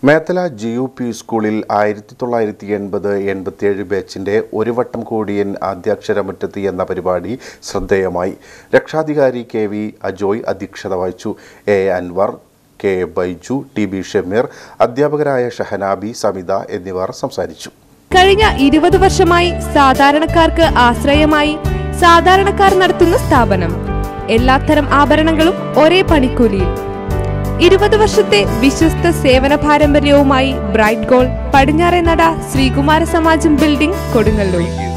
Methala G U P സ്കൂളിൽ ആയിരത്തി തൊള്ളായിരത്തി എൺപത് എൺപത്തിയേഴ് ബാച്ചിന്റെ ഒരു വട്ടം കൂടിയൻ ആദ്യാക്ഷരമുറ്റത്ത് എന്ന പരിപാടി ശ്രദ്ധേയമായി രക്ഷാധികാരി കെ വി അജോയ് അധ്യക്ഷത വഹിച്ചു A Anwar K Baiju T B Shameer അധ്യാപകരായ ഷഹനാബി സമിത എന്നിവർ സംസാരിച്ചു കഴിഞ്ഞ ഇരുപത് വർഷമായി സാധാരണക്കാർക്ക് ആശ്രയമായി സാധാരണക്കാർ നടത്തുന്ന സ്ഥാപനം എല്ലാത്തരം ആഭരണങ്ങളും ഒരേ പണിക്കൂലിയിൽ ഇരുപത് വർഷത്തെ വിശ്വസ്ത സേവന പാരമ്പര്യവുമായി ബ്രൈറ്റ് ഗോൾ പടിഞ്ഞാറേ നട ശ്രീകുമാര സമാജം ബിൽഡിംഗ് കൊടുങ്ങല്ലൂർ